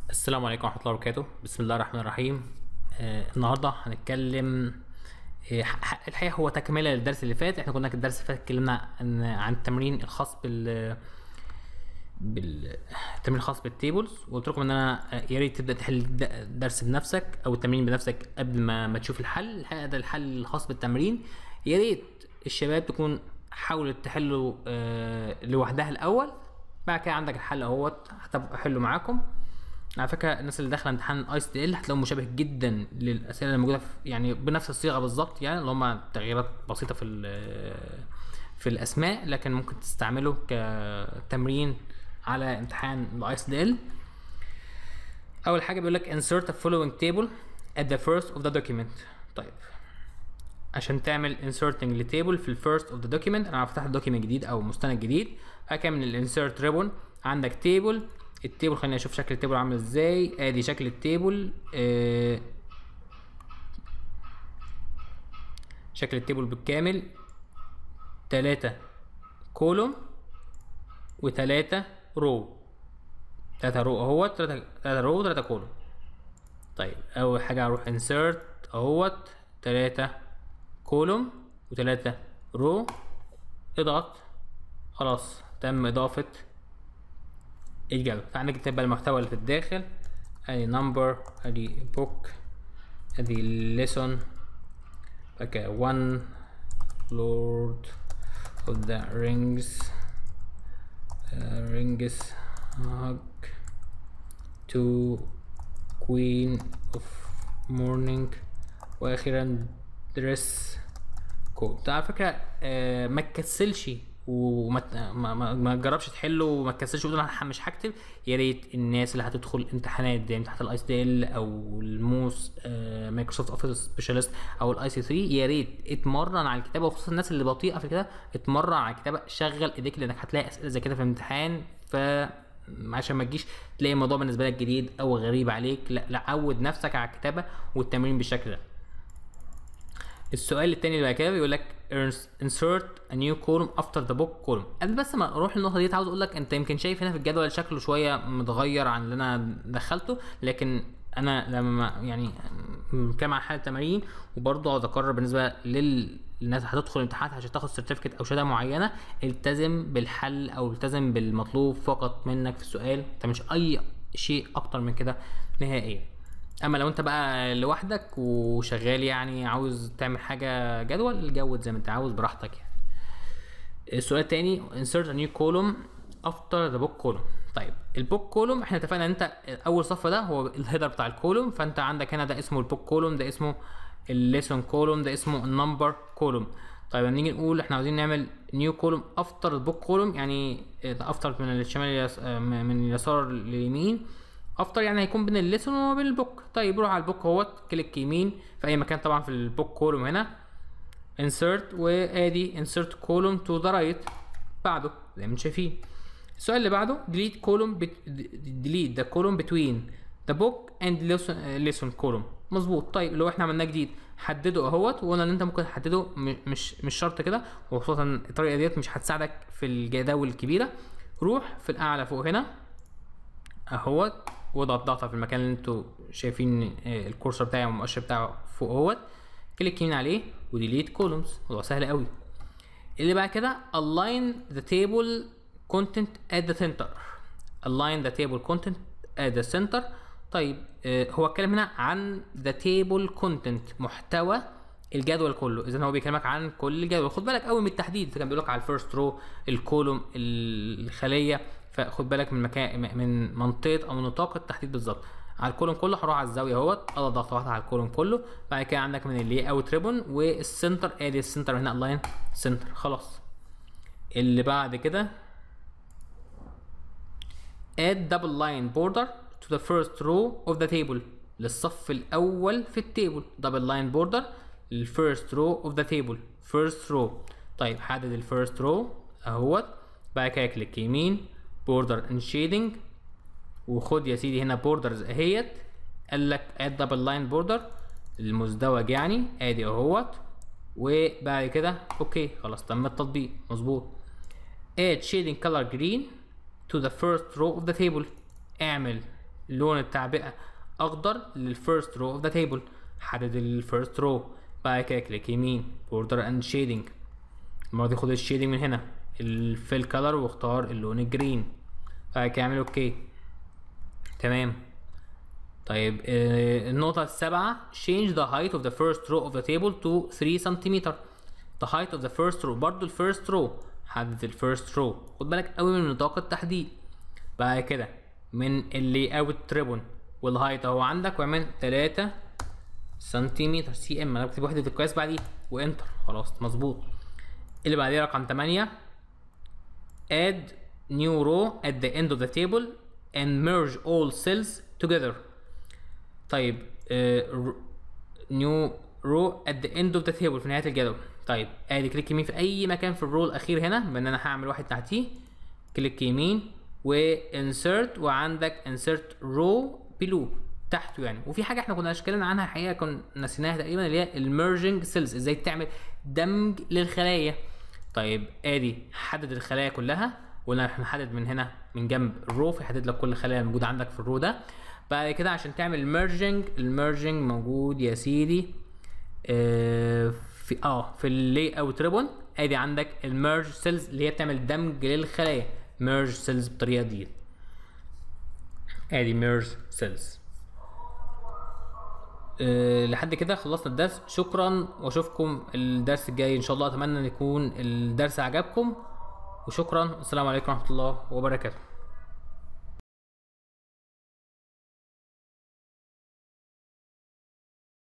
السلام عليكم ورحمة الله وبركاته بسم الله الرحمن الرحيم آه النهاردة هنتكلم آه ح- الحقيقة هو تكملة للدرس اللي فات احنا كنا في الدرس اللي فات اتكلمنا عن, عن التمرين الخاص بال بال التمرين الخاص بالتيبلز وقلت لكم ان انا آه، يا ريت تبدا تحل الد- الدرس بنفسك او التمرين بنفسك قبل ما ما تشوف الحل الحقيقة ده الحل الخاص بالتمرين يا ريت الشباب تكون حاولت تحله آه لوحدها الاول بعد كده عندك الحل اهوت هتبقى احله معاكم على فكره الناس اللي داخله امتحان ايس دي ال هتلاقوه مشابه جدا للاسئله اللي موجوده في يعني بنفس الصيغه بالظبط يعني اللي هم تغييرات بسيطه في ال- في الاسماء لكن ممكن تستعمله كتمرين على امتحان الايس دي ال اول حاجه بيقول لك insert a following table at the first of the document طيب عشان تعمل inserting لتيبل في الفيرست اوف ذا دوكيمنت انا فتحت دوكيمنت جديد او مستند جديد بعد كده من الانسيرت ريبون عندك تيبل التيبل خليني اشوف شكل التيبل عامل ازاي ادي شكل التيبل آه شكل التيبل بالكامل تلاتة كولوم وتلاتة رو تلاتة رو اهوت تلاتة تلاتة رو وتلاتة كولوم طيب اول حاجه هروح انسيرت اهوت تلاتة كولوم وتلاتة رو اضغط خلاص تم اضافه الجدول فعندك نكتب بقى المحتوى اللي في الداخل ادي نمبر ادي بوك ادي lesson اوكي one lord of the rings uh, rings hug to queen of morning واخيرا dress code على فكره آه ما تكسلش وما ت- ما, ما, ما تجربش تحله وما تكسلش وتقول انا مش هكتب يا ريت الناس اللي هتدخل امتحانات زي امتحانات الاي دي ال او الموس آه مايكروسوفت اوفيس سبيشالست او الاي سي 3 يا ريت اتمرن على الكتابه وخصوصا الناس اللي بطيئه في الكتابه اتمرن على الكتابه شغل ايديك لانك هتلاقي اسئله زي كده في الامتحان ف عشان ما تجيش تلاقي الموضوع بالنسبه لك جديد او غريب عليك لا لا عود نفسك على الكتابه والتمرين بالشكل ده السؤال التاني اللي بعد كده بيقول لك insert a new column after the book column قبل بس ما اروح للنقطه دي عاوز اقول لك انت يمكن شايف هنا في الجدول شكله شويه متغير عن اللي انا دخلته لكن انا لما يعني بتكلم عن حاله تمارين وبرضه عاوز اقرر بالنسبه لل الناس هتدخل امتحانات عشان تاخد سيرتيفيكت او شهاده معينه التزم بالحل او التزم بالمطلوب فقط منك في السؤال انت مش اي شيء اكتر من كده نهائيا اما لو انت بقى لوحدك وشغال يعني عاوز تعمل حاجه جدول جود زي ما انت عاوز براحتك يعني السؤال التاني insert a new column after the book column طيب البوك كولوم احنا اتفقنا ان انت اول صف ده هو الهيدر بتاع الكولوم فانت عندك هنا ده اسمه البوك كولوم ده اسمه الليسون كولوم ده اسمه النمبر كولوم طيب لما نيجي نقول احنا عاوزين نعمل نيو كولوم افتر البوك كولوم يعني افتر من الشمال لليس- آه، من اليسار لليمين افتر يعني هيكون بين الليسون وما بين البوك طيب روح على البوك اهوت كليك يمين في اي مكان طبعا في البوك كولوم هنا insert وادي insert column to the right بعده زي ما انتم شايفين السؤال اللي بعده delete column bet- delete the column between the book and lesson, lesson column مظبوط طيب لو احنا عملناه جديد حدده اهوت وقلنا ان انت ممكن تحدده م- مش مش شرط كده وخصوصا الطريقه ديت مش هتساعدك في الجداول الكبيره روح في الاعلى فوق هنا اهوت واضغط ضغطه في المكان اللي انتوا شايفين آه، الكورسر بتاعي والمؤشر بتاعه فوق اهوت كليك يمين عليه وديليت كولومز موضوع سهل قوي اللي بعد كده align the table content at the center align the table content at the center طيب آه، هو اتكلم هنا عن the table content محتوى الجدول كله اذا هو بيكلمك عن كل الجدول خد بالك قوي من التحديد كان بيقول لك على الفيرست رو الكولوم الخليه فخد بالك من مكان من منطقه او نطاق التحديد بالظبط على الكولوم كله هروح على الزاويه اهوت اضغط ضغطه واحده على الكولوم كله بعد كده عندك من اللي اوت ريبون والسنتر ادي السنتر هنا الاين سنتر خلاص اللي بعد كده add double line border to the first row of the table للصف الأول في التيبل double line border للفيرست row of the table first row طيب حدد الفيرست row اهوت بعد كده كليك يمين border and shading وخد يا سيدي هنا بوردرز اهيت قال لك add double line border المزدوج يعني ادي اهوت وبعد كده اوكي خلاص تم التطبيق مظبوط add shading color green to the first row of the table اعمل لون التعبئه اخضر للفيرست رو اوف ذا تيبل حدد الفيرست رو بعد كده كليك يمين بوردر اند شيدنج المره دي خد الشيدنج من هنا الفيل كلر واختار اللون الجرين بعد كده اعمل اوكي تمام طيب آه النقطة السابعة change the height of the first row of the table to 3 سنتيمتر the height of the first row برضو ال first row حدد ال first row خد بالك قوي من نطاق التحديد بعد كده من اللي اوت تريبون والهايت اهو عندك واعمل 3 سنتيمتر سي ام انا بكتب وحدة القياس بعديه وانتر خلاص مظبوط اللي بعديه رقم 8 add new row at the end of the table and merge all cells together طيب نيو رو ات ذا اند اوف ذا تيبل في نهايه الجدول طيب ادي كليك يمين في اي مكان في الرو الاخير هنا بان انا هعمل واحد تحتيه كليك يمين وانسرت وعندك انسرت رو بلو تحته يعني وفي حاجه احنا كنا اتكلمنا عنها الحقيقه كنا نسيناها تقريبا اللي هي الميرجنج سيلز ازاي تعمل دمج للخلايا طيب ادي حدد الخلايا كلها وقلنا احنا هنحدد من هنا من جنب الرو فيحدد لك كل خلايا موجوده عندك في الرو ده بعد كده عشان تعمل ميرجنج الميرجنج موجود يا سيدي آه في اه في اللي اوت ريبون ادي عندك الميرج سيلز اللي هي بتعمل دمج للخلايا ميرج سيلز بالطريقه دي ادي ميرج سيلز أه لحد كده خلصنا الدرس شكرا واشوفكم الدرس الجاي ان شاء الله اتمنى ان يكون الدرس عجبكم وشكرا والسلام عليكم ورحمه الله وبركاته